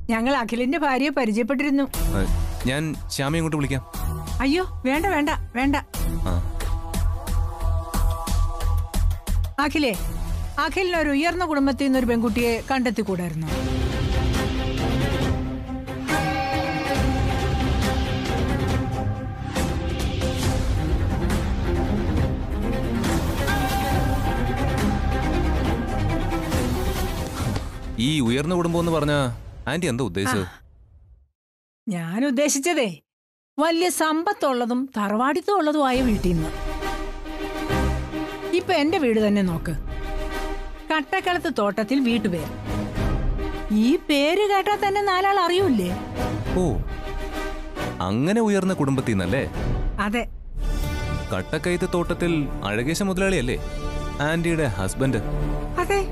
ഞങ്ങൾ അഖിലിന്റെ ഭാര്യയെ പരിചയപ്പെട്ടിരുന്നു ആ, ഞാൻ ശ്യാമയെ ഇങ്ങോട്ട് വിളിക്കാം അയ്യോ വേണ്ട വേണ്ട വേണ്ട ആ അഖിലേ അഖിലിന് ഒരു ഉയർന്ന കുടുംബത്തിൽ നിന്ന് ഒരു പെൺകുട്ടിയെ കണ്ടെത്തിക്കൂടായിരുന്നു ഈ ഉയർന്ന കുടുംബം എന്ന് പറഞ്ഞ ആന്റി എന്താ ഉദ്ദേശിച്ചത് ഞാൻ ഉദ്ദേശിച്ചതേ വലിയ സമ്പത്തുള്ളതും തറവാടിത്തം ഉള്ളതുമായ വീട്ടിൽ നിന്ന് ഇപ്പൊ എന്റെ വീട് തന്നെ നോക്ക് കട്ടക്കളത്ത് തോട്ടത്തിൽ വീട്ടുപേര് ഈ പേര് കേട്ടാൽ തന്നെ നാലാൾ അറിയൂലേ ഓ അങ്ങനെ ഉയർന്ന കുടുംബത്തിൽ നിന്നല്ലേ അതെ കട്ടക്കയത്ത് തോട്ടത്തിൽ അഴകേശ മുതലാളിയല്ലേ ആന്റിയുടെ ഹസ്ബൻഡ് അതെ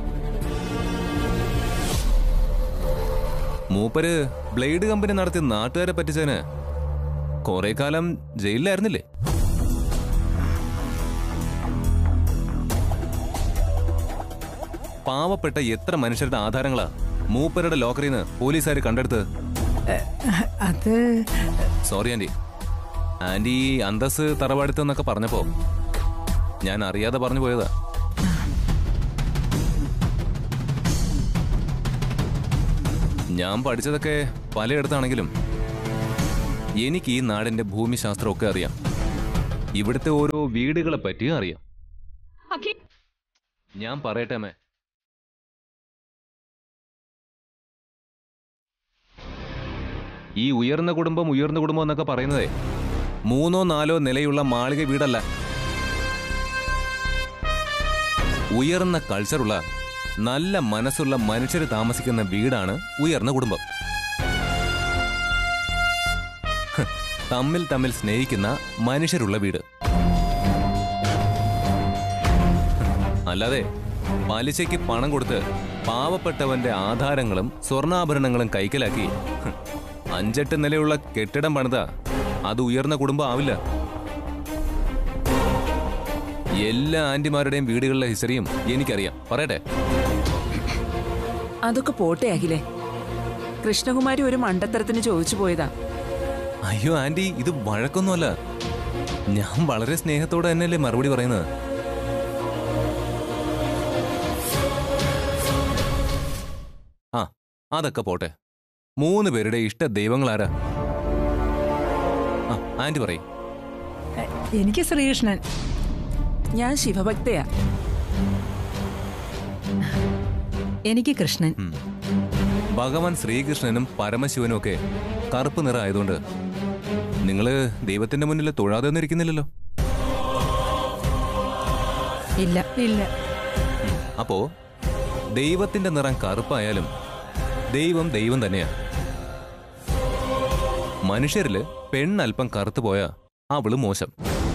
മൂപ്പര് ബ്ലേഡ് കമ്പനി നടത്തി നാട്ടുകാരെ പറ്റിച്ചതിന് കുറെ കാലം ജയിലിലായിരുന്നില്ലേ പാവപ്പെട്ട എത്ര മനുഷ്യരുടെ ആധാരങ്ങളാ മൂപ്പരുടെ ലോക്കറിൽ നിന്ന് പോലീസുകാർ കണ്ടെടുത്ത് അത് സോറി ആന്റി ആന്റി ഈ അന്തസ് തറവാടുത്ത് എന്നൊക്കെ പറഞ്ഞപ്പോ ഞാൻ അറിയാതെ പറഞ്ഞു പോയതാ ഞാൻ പഠിച്ചതൊക്കെ പലയിടത്താണെങ്കിലും എനിക്ക് ഈ നാടിന്റെ ഭൂമിശാസ്ത്രമൊക്കെ അറിയാം ഇവിടുത്തെ ഓരോ വീടുകളെ പറ്റിയും അറിയാം ഞാൻ പറയട്ടെ അമ്മേ ഈ ഉയർന്ന കുടുംബം ഉയർന്ന കുടുംബം എന്നൊക്കെ പറയുന്നതേ മൂന്നോ നാലോ നിലയുള്ള മാളിക വീടല്ല ഉയർന്ന കൾച്ചറുള്ള നല്ല മനസ്സുള്ള മനുഷ്യർ താമസിക്കുന്ന വീടാണ് ഉയർന്ന കുടുംബം ഹ്, തമ്മിൽ തമ്മിൽ സ്നേഹിക്കുന്ന മനുഷ്യരുള്ള വീട് അല്ലാതെ പലിശയ്ക്ക് പണം കൊടുത്ത് പാവപ്പെട്ടവന്റെ ആധാരങ്ങളും സ്വർണ്ണാഭരണങ്ങളും കൈക്കലാക്കി ഹ്, അഞ്ചെട്ട് നിലയുള്ള കെട്ടിടം പണിത അത് ഉയർന്ന കുടുംബം ആവില്ല എല്ലാ ആന്റിമാരുടെയും വീടുകളിലെ ഹിസ്റ്ററിയും എനിക്കറിയാം പറയട്ടെ അതൊക്കെ പോട്ടെ അഖിലേ കൃഷ്ണകുമാരി ഒരു മണ്ടത്തരത്തിന് ചോദിച്ചു പോയതാ അയ്യോ ആന്റി ഇത് വഴക്കൊന്നുമല്ല ഞാൻ വളരെ സ്നേഹത്തോടെ തന്നെയല്ലേ മറുപടി പറയുന്നത് ആ അതൊക്കെ പോട്ടെ മൂന്ന് പേരുടെ ഇഷ്ട ദൈവങ്ങളാരാ ആ ആന്റി പറയും എനിക്ക് ശ്രീകൃഷ്ണൻ ഞാൻ ശിവഭക്തയാ എനിക്ക് കൃഷ്ണൻ ഭഗവാൻ ശ്രീകൃഷ്ണനും പരമശിവനും ഒക്കെ കറുപ്പ് നിറം ആയതുകൊണ്ട് നിങ്ങള് ദൈവത്തിന്റെ മുന്നിൽ തൊഴാതെ ഒന്നും ഇരിക്കുന്നില്ലല്ലോ ഇല്ല ഇല്ല അപ്പോ ദൈവത്തിന്റെ നിറം കറുപ്പായാലും ദൈവം ദൈവം തന്നെയാ മനുഷ്യരില് പെണ്ണൽപ്പം കറുത്തു പോയാ അവള് മോശം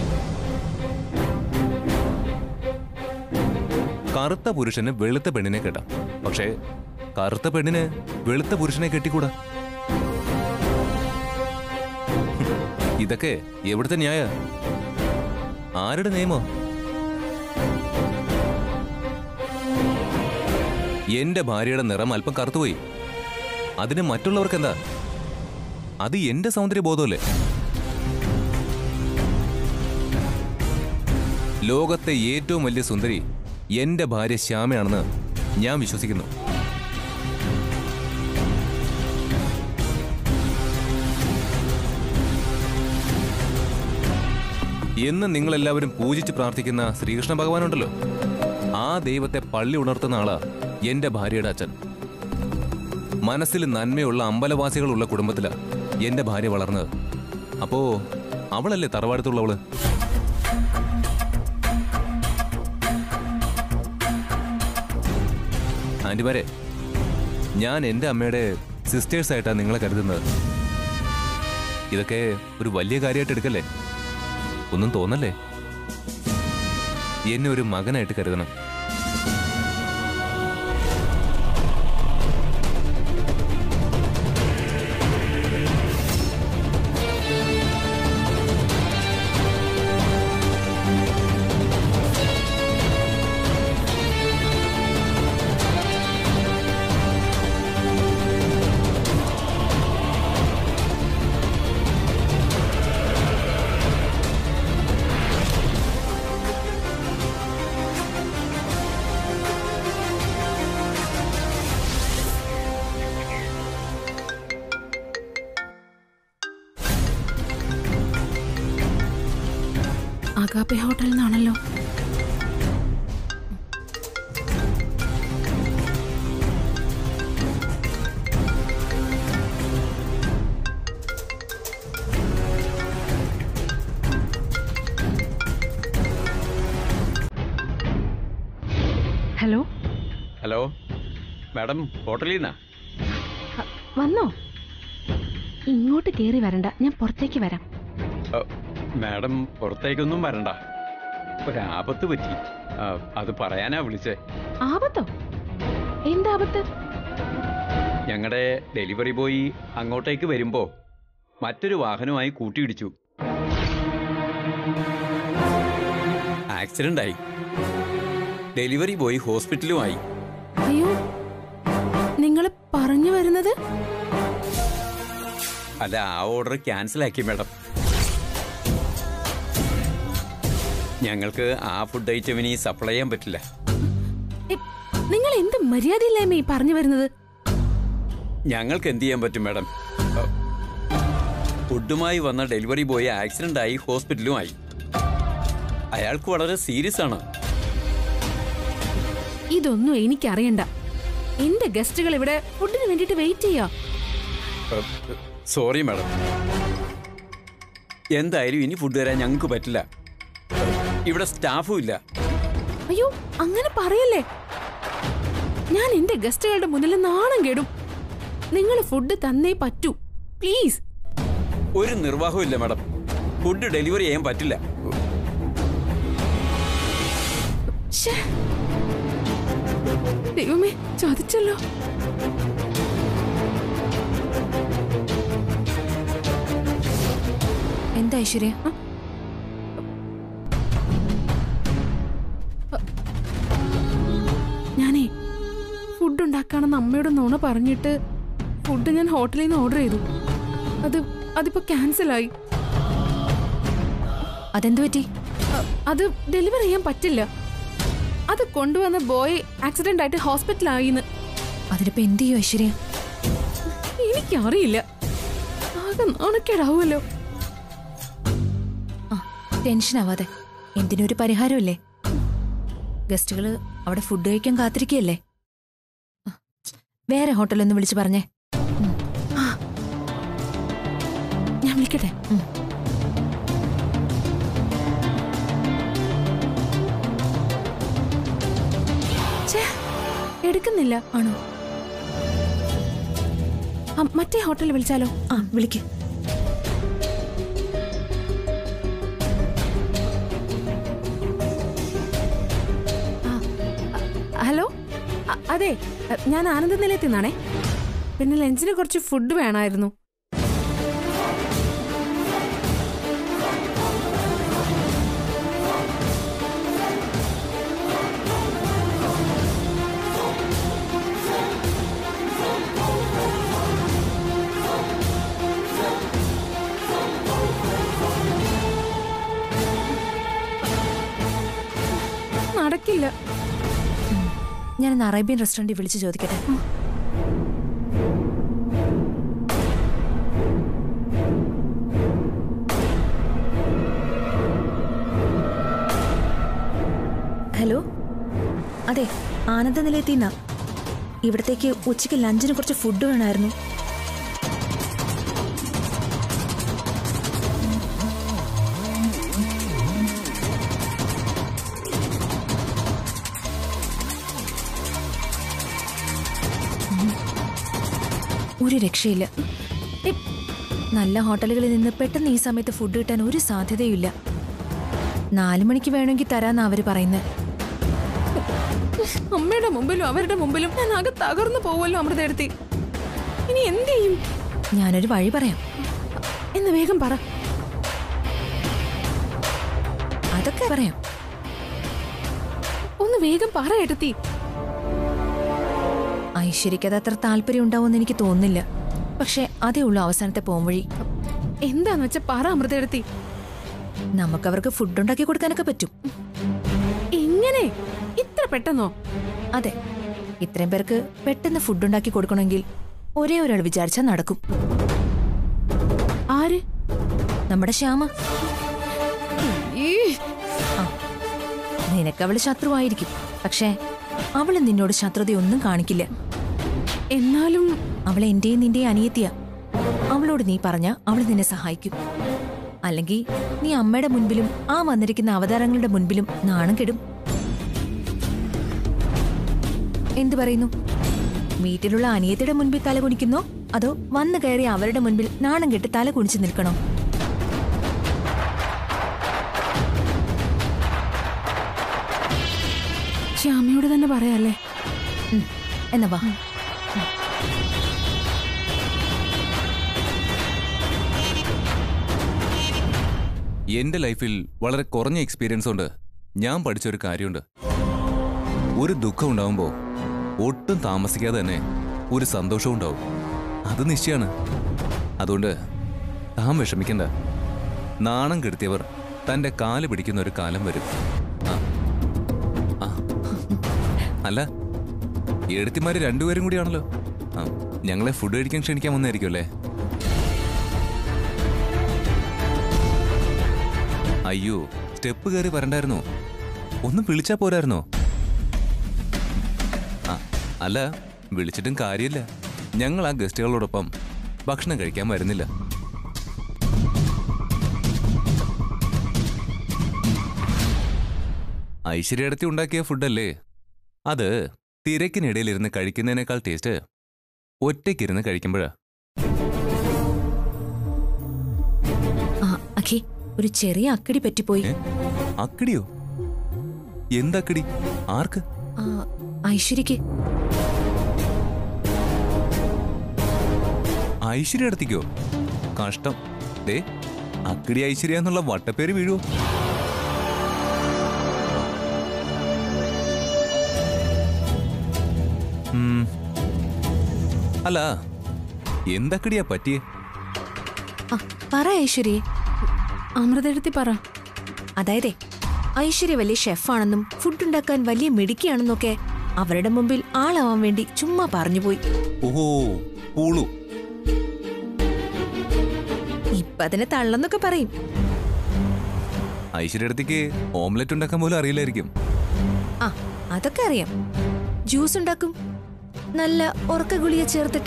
കറുത്ത പുരുഷന് വെളുത്ത പെണ്ണിനെ കെട്ടാം പക്ഷേ കറുത്ത പെണ്ണിന് വെളുത്ത പുരുഷനെ കെട്ടിക്കൂടാ ഹും, ഇതൊക്കെ എവിടുത്തെ ന്യായ ആരുടെ നിയമോ എന്റെ ഭാര്യയുടെ നിറം അല്പം കറുത്തുപോയി അതിന് മറ്റുള്ളവർക്ക് എന്താ അത് എന്റെ സൗന്ദര്യബോധമല്ലേ ലോകത്തെ ഏറ്റവും വലിയ സുന്ദരി എന്റെ ഭാര്യ ശ്യാമയാണെന്ന് ഞാൻ വിശ്വസിക്കുന്നു എന്ന് നിങ്ങളെല്ലാവരും പൂജിച്ച് പ്രാർത്ഥിക്കുന്ന ശ്രീകൃഷ്ണ ഭഗവാനുണ്ടല്ലോ ആ ദൈവത്തെ പള്ളി ഉണർത്തുന്ന ആളാ എന്റെ ഭാര്യയുടെ അച്ഛൻ മനസ്സിൽ നന്മയുള്ള അമ്പലവാസികളുള്ള കുടുംബത്തിലാ എന്റെ ഭാര്യ വളർന്നത് അപ്പോ അവളല്ലേ തറവാടത്തുള്ളവള് ആന്റിമാരെ ഞാൻ എന്റെ അമ്മയുടെ സിസ്റ്റേഴ്സ് ആയിട്ടാണ് നിങ്ങളെ കരുതുന്നത് ഇതൊക്കെ ഒരു വലിയ കാര്യമായിട്ട് എടുക്കല്ലേ ഒന്നും തോന്നല്ലേ എന്നെ ഒരു മകനായിട്ട് കരുതണം അഗാപ്പെ ഹോട്ടലിൽ നിന്നാണല്ലോ ഹലോ ഹലോ മാഡം ഹോട്ടലിൽ നിന്നാ അ, വന്നോ ഇങ്ങോട്ട് കേറി വരണ്ട ഞാൻ പുറത്തേക്ക് വരാം അ, മാഡം പുറത്തേക്കൊന്നും വരണ്ട ഒരാപത്ത് പറ്റി ആ, അത് പറയാനാ വിളിച്ചേ ആപത്തോ എന്താപത്ത് ഞങ്ങളുടെ ഡെലിവറി ബോയ് അങ്ങോട്ടേക്ക് വരുമ്പോ മറ്റൊരു വാഹനവുമായി കൂട്ടിയിടിച്ചു ആക്സിഡന്റ് ആയി ഡെലിവറി ബോയ് ഹോസ്പിറ്റലുമായി അയ്യോ നിങ്ങൾ പറഞ്ഞു വരുന്നത് അല്ല ആ ഓർഡർ ക്യാൻസൽ ആക്കി മാഡം ഞങ്ങൾക്ക് ആ ഫുഡ് ഐറ്റം ഇനി സപ്ലൈ ചെയ്യാൻ പറ്റില്ല എ, നിങ്ങൾ എന്ത് മര്യാദയില്ലായ്മ ഈ പറഞ്ഞു വരുന്നത് ഞങ്ങൾക്ക് എന്ത് ചെയ്യാൻ പറ്റും മാഡം അഹ്, ഫുഡുമായി വന്ന ഡെലിവറി ബോയ് ആക്സിഡന്റ് ആയി ഹോസ്പിറ്റലുമായി അയാൾക്ക് വളരെ സീരിയസ് ആണ് ഇതൊന്നും എനിക്കറിയണ്ട എന്റെ ഗസ്റ്റുകൾ ഇവിടെ ഫുഡിന് വേണ്ടിട്ട് വെയിറ്റ് ചെയ്യാ അഹ്, സോറി മാഡം എന്തായാലും ഇനി ഫുഡ് തരാൻ ഞങ്ങൾക്ക് പറ്റില്ല അഹ്, ഇവിടെ സ്റ്റാഫും ഇല്ല അയ്യോ അങ്ങനെ പറയല്ലേ ഞാൻ എന്റെ ഗസ്റ്റുകളുടെ മുന്നിൽ നാണം കേടും നിങ്ങൾ ഫുഡ് തന്നേ പറ്റൂ പ്ലീസ് ഒരു നിർവാഹവും ഇല്ല മാഡം ഫുഡ് ഡെലിവറി ചെയ്യാൻ പറ്റില്ല ശ്ശേ. ദൈവമേ ചതിച്ചല്ലോ എന്താ ഐശ്വര്യ ഞാനേ ഫുഡ് ഉണ്ടാക്കാണെന്ന് അമ്മയോട് നുണ പറഞ്ഞിട്ട് ഫുഡ് ഞാൻ ഹോട്ടലിൽ നിന്ന് ഓർഡർ ചെയ്തു അത് അതിപ്പോ ക്യാൻസലായി അതെന്തു പറ്റി അ- അത് ഡെലിവറി ചെയ്യാൻ പറ്റില്ല അത് കൊണ്ടുവന്ന ബോയ് ആക്സിഡന്റ് ആയിട്ട് ഹോസ്പിറ്റലായിന്ന് അതിനിപ്പോ എന്ത് ചെയ്യും ഐശ്വര്യ എനിക്കറിയില്ല ആകെ നാണക്കേടാവുമല്ലോ ആ ടെൻഷൻ ആവാതെ എന്തിനൊരു പരിഹാരമില്ലേ ഗസ്റ്റുകള് അവിടെ ഫുഡ് കഴിക്കാൻ കാത്തിരിക്കുകയല്ലേ ആ, വേറെ ഹോട്ടലൊന്ന് വിളിച്ചു പറഞ്ഞേ ഞാൻ വിളിക്കട്ടെ ഉം. ഛേ, എടുക്കുന്നില്ല ആണോ ആ, മറ്റേ ഹോട്ടലിൽ വിളിച്ചാലോ ആ വിളിക്ക് ഹലോ അ- അതെ അ, ഞാൻ ആനന്ദ നിലയത്തിൽ നിന്നാണേ പിന്നെ ലഞ്ചിന് കുറച്ച് ഫുഡ് വേണമായിരുന്നു നടക്കില്ല ഞാനൊന്ന് അറേബ്യൻ റെസ്റ്റോറൻറ്റിൽ വിളിച്ച് ചോദിക്കട്ടെ ഹലോ അതെ ആനന്ദ നിലയത്തിൽ നിന്നാ ഇവിടത്തേക്ക് ഉച്ചയ്ക്ക് ലഞ്ചിന് കുറച്ച് ഫുഡ് വേണമായിരുന്നു ഒരു രക്ഷയില്ല ഇ- നല്ല ഹോട്ടലുകളിൽ നിന്ന് പെട്ടെന്ന് ഈ സമയത്ത് ഫുഡ് കിട്ടാൻ ഒരു സാധ്യതയുമില്ല നാലു മണിക്ക് വേണമെങ്കിൽ തരാന്നാ അവര് പറയുന്നത് അമ്മയുടെ മുമ്പിലും അവരുടെ മുമ്പിലും ഞാൻ ആകെ തകർന്നു പോവല്ലോ അമൃതയെടുത്തി ഇനി എന്ത് ചെയ്യും ഞാനൊരു വഴി പറയാം എന്ന് വേഗം പറ അതൊക്കെ പറയാം ഒന്ന് വേഗം പറ എടുത്തി ഐശ്വര്യക്ക് അത് അത്ര താല്പര്യം ഉണ്ടാവുമെന്ന് എനിക്ക് തോന്നുന്നില്ല പക്ഷെ അതേ ഉള്ളൂ അവസാനത്തെ പോംവഴി എന്താന്ന് വെച്ചാ പറ അമൃതയെടുത്തി നമുക്കവർക്ക് ഫുഡ് ഉണ്ടാക്കി കൊടുക്കാനൊക്കെ പറ്റും എങ്ങനെ ഇത്ര പെട്ടെന്നോ അതെ ഇത്രയും പേർക്ക് പെട്ടെന്ന് ഫുഡ് ഉണ്ടാക്കി കൊടുക്കണമെങ്കിൽ ഒരേ ഒരാൾ വിചാരിച്ചാൽ നടക്കും ആര് നമ്മുടെ ശ്യാമ ഈ നിനക്കവള് ശത്രുവായിരിക്കും പക്ഷേ അവള് നിന്നോട് ശത്രുതയൊന്നും കാണിക്കില്ല എന്നാലും അവൾ എന്റെയും നിന്റെയും അനിയത്തിയ അവളോട് നീ പറഞ്ഞ അവൾ നിന്നെ സഹായിക്കും അല്ലെങ്കിൽ നീ അമ്മയുടെ മുൻപിലും ആ വന്നിരിക്കുന്ന അവതാരങ്ങളുടെ മുൻപിലും നാണം കെടും എന്തു പറയുന്നു വീട്ടിലുള്ള അനിയത്തിയുടെ മുൻപിൽ തല കുനിക്കുന്നോ അതോ വന്നു കയറി അവരുടെ മുൻപിൽ നാണം കെട്ട് തല കുനിച്ച് നിൽക്കണോ ശ്യാമയോട് തന്നെ പറയാല്ലേ ഉം, എന്നാ വാ എന്റെ ലൈഫിൽ വളരെ കുറഞ്ഞ എക്സ്പീരിയൻസ് കൊണ്ട് ഞാൻ പഠിച്ച ഒരു കാര്യമുണ്ട് ഒരു ദുഃഖം ഉണ്ടാവുമ്പോൾ ഒട്ടും താമസിക്കാതെ തന്നെ ഒരു സന്തോഷവും ഉണ്ടാവും അത് നിശ്ചയാണ് അതുകൊണ്ട് താൻ വിഷമിക്കണ്ട നാണം കെടുത്തിയവർ തന്റെ കാല് പിടിക്കുന്ന ഒരു കാലം വരും ആ. ആ. അല്ല എഴുത്തിമാര് രണ്ടുപേരും കൂടിയാണല്ലോ ആ, ഞങ്ങളെ ഫുഡ് കഴിക്കാൻ ക്ഷണിക്കാൻ വന്നായിരിക്കും അല്ലേ അയ്യോ സ്റ്റെപ്പ് കയറി വരണ്ടായിരുന്നോ ഒന്ന് വിളിച്ചാ പോരായിരുന്നോ ആ, അല്ല വിളിച്ചിട്ടും കാര്യമില്ല ഞങ്ങൾ ആ ഗസ്റ്റുകളോടൊപ്പം ഭക്ഷണം കഴിക്കാൻ വരുന്നില്ല ഐശ്വര്യടത്തി ഉണ്ടാക്കിയ ഫുഡല്ലേ അത് തിരക്കിനിടയിലിരുന്ന് കഴിക്കുന്നതിനേക്കാൾ ടേസ്റ്റ് ഒറ്റയ്ക്കിരുന്ന് കഴിക്കുമ്പോഴാ ആ അഖി ഒരു ചെറിയ അക്കടി പറ്റിപ്പോയി ഏ? അക്കിടിയോ എന്തക്കടി ആർക്ക് ആ, ഐശ്വര്യക്ക് ഐശ്വര്യ അടുത്തേക്കോ കഷ്ടം ദേ അക്കിടി ഐശ്വര്യ എന്നുള്ള വട്ടപ്പേര് വീഴുവോ ഉം. അല്ല എന്തക്കടിയാ പറ്റിയേ ആ പറ ഐശ്വര്യേ അമൃതെടുത്തി പറ അതായതേ ഐശ്വര്യ വലിയ ഷെഫാണെന്നും ഫുഡ് ഉണ്ടാക്കാൻ വലിയ മിടുക്കിയാണെന്നൊക്കെ അവരുടെ മുമ്പിൽ ആളാവാൻ വേണ്ടി ചുമ്മാ പറഞ്ഞുപോയി ഓഹോ പൂളു ഇപ്പൊ അതിനെ തള്ളെന്നൊക്കെ പറയും ഐശ്വര്യ അടുത്തേക്ക് ഓംലെറ്റ് ഉണ്ടാക്കാൻ പോലും അറിയില്ലായിരിക്കും ആ അതൊക്കെ അറിയാം ജ്യൂസ് ഉണ്ടാക്കും നല്ല ഉറക്ക ഗുളിക ചേർത്തിട്ട്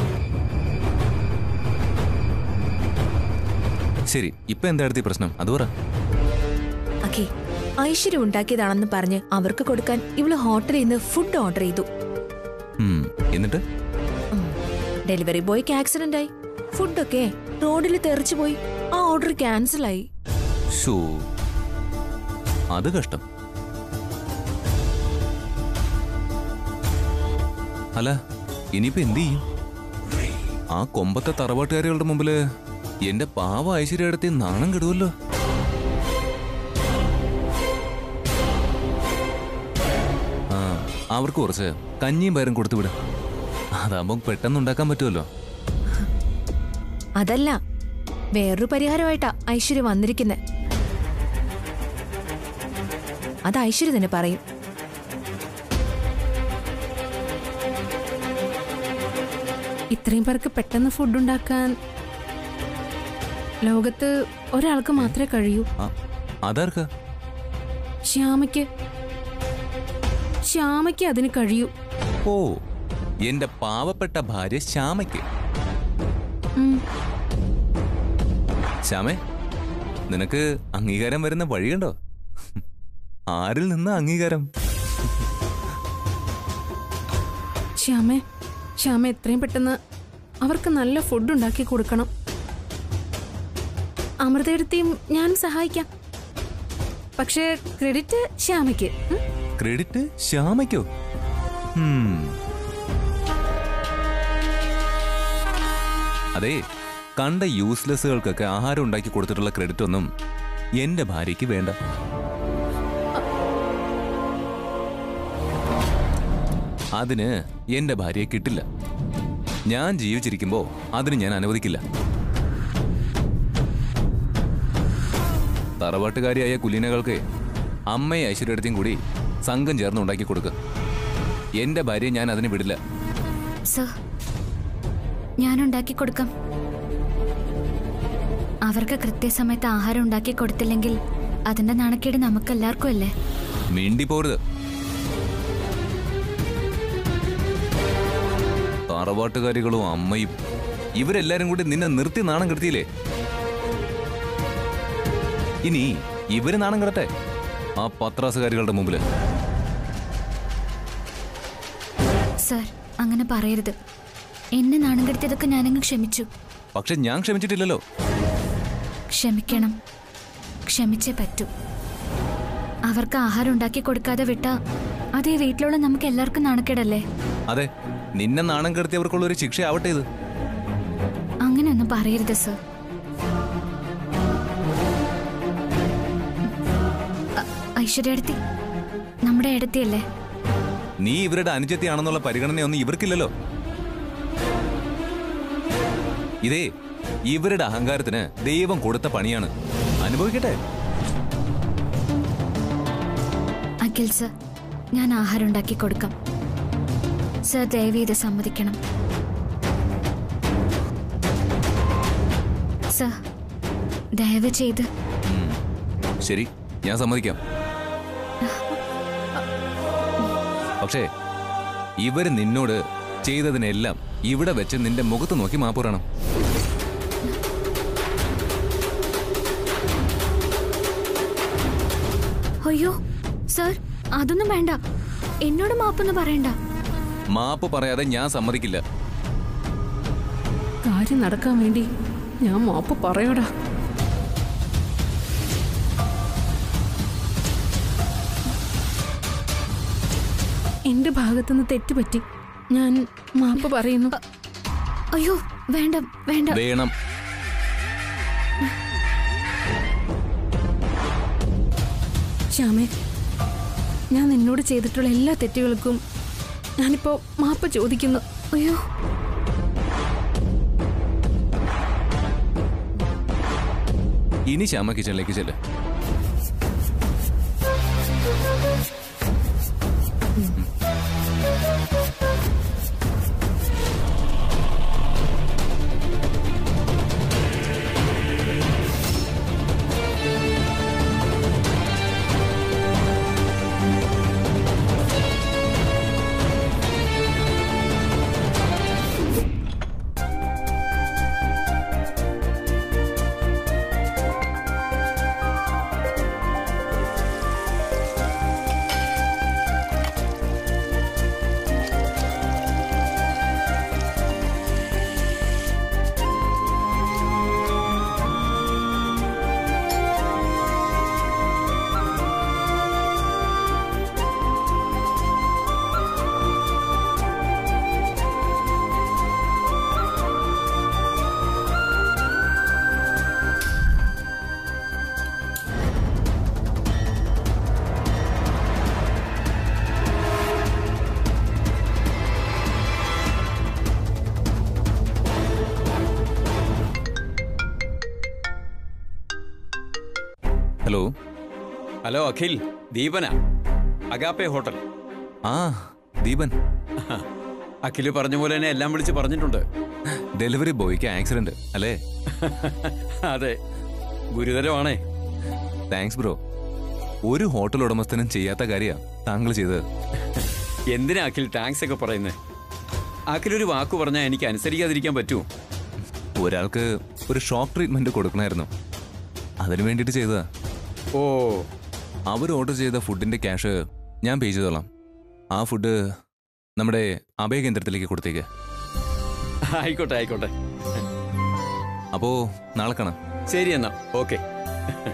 ശരി ഇപ്പൊ എന്താ അടുത്ത പ്രശ്നം അത് പറ അഖി ഐശ്വര്യ ഉണ്ടാക്കിയതാണെന്ന് പറഞ്ഞ് അവർക്ക് കൊടുക്കാൻ ഇവള് ഹോട്ടലിൽ നിന്ന് ഫുഡ് ഓർഡർ ചെയ്തു ഉം, എന്നിട്ട് ഉം. ഡെലിവറി ബോയ്ക്ക് ആക്സിഡന്റ് ആയി ഫുഡൊക്കെ റോഡിൽ തെറിച്ചു പോയി ആ ഓർഡർ ക്യാൻസൽ ആയി ഷോ അത് കഷ്ടം അല്ല ഇനിയിപ്പോ എന്ത് ചെയ്യും ആ കൊമ്പത്തെ തറവാട്ടുകാരികളുടെ മുമ്പില് എന്റെ പാവ ഐശ്വര്യ അടുത്ത് നാണം കെടുവല്ലോ ആ അവർക്ക് കുറച്ച് കഞ്ഞിയും പയറും കൊടുത്തു വിട് അതാകുമ്പോ പെട്ടെന്ന് ഉണ്ടാക്കാൻ പറ്റുമല്ലോ അതല്ല വേറൊരു പരിഹാരമായിട്ടാ ഐശ്വര്യ വന്നിരിക്കുന്നെ അത് ഐശ്വര്യ തന്നെ പറയും ഇത്രയും പേർക്ക് പെട്ടെന്ന് ഫുഡ് ഉണ്ടാക്കാൻ ലോകത്ത് ഒരാൾക്ക് മാത്രമേ കഴിയൂ ആ, അതാർക്കാ ശ്യാമയ്ക്ക് ശ്യാമയ്ക്ക് അതിന് കഴിയൂ ഓ എന്റെ പാവപ്പെട്ട ഭാര്യ ശ്യാമയ്ക്ക് ഉം. ശ്യാമേ നിനക്ക് അംഗീകാരം വരുന്ന വഴിയുണ്ടോ ആരിൽ നിന്ന് അംഗീകാരം ശ്യാമേ ശ്യാമ എത്രയും പെട്ടെന്ന് അവർക്ക് നല്ല ഫുഡ് ഉണ്ടാക്കി കൊടുക്കണം അമൃതയെടുത്തിയും ഞാൻ സഹായിക്കാം പക്ഷേ ക്രെഡിറ്റ് ശ്യാമയ്ക്ക് ഉം? ക്രെഡിറ്റ് ശ്യാമയ്ക്കോ ഹും. അതെ കണ്ട യൂസ്ലെസ്സുകൾക്കൊക്കെ ആഹാരം ഉണ്ടാക്കി കൊടുത്തിട്ടുള്ള ക്രെഡിറ്റ് ഒന്നും എന്റെ ഭാര്യയ്ക്ക് വേണ്ട അതിന് എന്റെ ഭാര്യയെ കിട്ടില്ല ഞാൻ ജീവിച്ചിരിക്കുമ്പോ അതിന് ഞാൻ അനുവദിക്കില്ല തറവാട്ടുകാരിയായ കുലീനകൾക്ക് അമ്മയും ഐശ്വര്യടത്തെയും കൂടി സംഘം ചേർന്ന് ഉണ്ടാക്കി കൊടുക്കുക എന്റെ ഭാര്യയെ ഞാൻ അതിന് വിടില്ല സർ ഞാൻ ഉണ്ടാക്കി കൊടുക്കാം അവർക്ക് കൃത്യസമയത്ത് ആഹാരം ഉണ്ടാക്കി കൊടുത്തില്ലെങ്കിൽ അതിന്റെ നാണക്കേട് നമുക്കെല്ലാവർക്കും അല്ലേ മിണ്ടി പോരുത് തറവാട്ടുകാരികളും അമ്മയും ഇവരെല്ലാരും കൂടി നിന്നെ നിർത്തി നാണം കെടുത്തിയില്ലേ ഇനി ഇവര് നാണം കിടട്ടെ ആ പത്രാസുകാരികളുടെ മുമ്പില് സർ അങ്ങനെ പറയരുത് എന്നെ നാണം കെടുത്തിയതൊക്കെ ഞാനങ്ങ് ക്ഷമിച്ചു പക്ഷെ ഞാൻ ക്ഷമിച്ചിട്ടില്ലല്ലോ ക്ഷമിക്കണം ക്ഷമിച്ചേ പറ്റൂ അവർക്ക് ആഹാരം ഉണ്ടാക്കി കൊടുക്കാതെ വിട്ടാ അതേ വീട്ടിലുള്ള നമുക്ക് എല്ലാവർക്കും നാണക്കേടല്ലേ അതെ നിന്നെ നാണം കെടുത്തിയവർക്കുള്ള ഒരു ശിക്ഷ ആവട്ടെ ഇത് അങ്ങനെയൊന്നും പറയരുത് സർ അ- ഐശ്വര്യ അടുത്തി നമ്മുടെ അടുത്തിയല്ലേ നീ ഇവരുടെ അനുജത്തിയാണെന്നുള്ള പരിഗണനയൊന്നും ഇവർക്കില്ലല്ലോ ഇതേ ഇവരുടെ അഹങ്കാരത്തിന് ദൈവം കൊടുത്ത പണിയാണ് അനുഭവിക്കട്ടെ അഖിൽ സർ ഞാൻ ആഹാരം ഉണ്ടാക്കി കൊടുക്കാം സർ ദയവ് ഇത് സമ്മതിക്കണം സർ ദയവ് ചെയ്ത് ശരി ഞാൻ സമ്മതിക്കാം പക്ഷേ ഇവര് നിന്നോട് ചെയ്തതിനെല്ലാം ഇവിടെ വെച്ച് നിന്റെ മുഖത്ത് നോക്കി മാപ്പ് പറയണം അയ്യോ സർ അതൊന്നും വേണ്ട എന്നോട് മാപ്പൊന്നും പറയണ്ട മാപ്പ് പറയാതെ ഞാൻ സമ്മതിക്കില്ല കാര്യം നടക്കാൻ വേണ്ടി ഞാൻ മാപ്പ് പറയടാ എന്റെ ഭാഗത്തുനിന്ന് തെറ്റുപറ്റി ഞാൻ മാപ്പ് പറയുന്നു അയ്യോ വേണ്ട വേണ്ട വേണം ശ്യാമേ ഞാൻ നിന്നോട് ചെയ്തിട്ടുള്ള എല്ലാ തെറ്റുകൾക്കും ഞാനിപ്പോ മാപ്പ് ചോദിക്കുന്നു അയ്യോ ഇനി ശ്യാമ കിച്ചണിലേക്ക് ചെല്ല് hello hello Akhil Deepana Agape hotel ആ ദീപൻ അഖില് പറഞ്ഞ പോലെ തന്നെ എല്ലാം വിളിച്ച് പറഞ്ഞിട്ടുണ്ട് ഡെലിവറി ബോയ്ക്ക് ആക്സിഡന്റ് അല്ലേ അതെ ഗുരുതരമാണേ താങ്ക്സ് ബ്രോ ഒരു ഹോട്ടൽ ഉടമസ്ഥനും ചെയ്യാത്ത കാര്യ താങ്കൾ ചെയ്തത് എന്തിനാ അഖിൽ താങ്ക്സ് ഒക്കെ പറയുന്നത് അഖിൽ ഒരു വാക്ക് പറഞ്ഞാൽ എനിക്ക് അനുസരിക്കാതിരിക്കാൻ പറ്റുമോ ഒരാൾക്ക് ഒരു ഷോക്ക് ട്രീറ്റ്മെന്റ് കൊടുക്കണമായിരുന്നു അതിനു വേണ്ടിയിട്ട് ചെയ്തതാ ഓ അവർ ഓർഡർ ചെയ്ത ഫുഡിന്റെ ക്യാഷ് ഞാൻ പേ ചെയ്തോളാം ആ ഫുഡ് നമ്മുടെ അഭയ കേന്ദ്രത്തിലേക്ക് കൊടുത്തേക്ക് ആയിക്കോട്ടെ ആയിക്കോട്ടെ അപ്പോ നാളെ കാണാം ശരി എന്നാ ഓക്കെ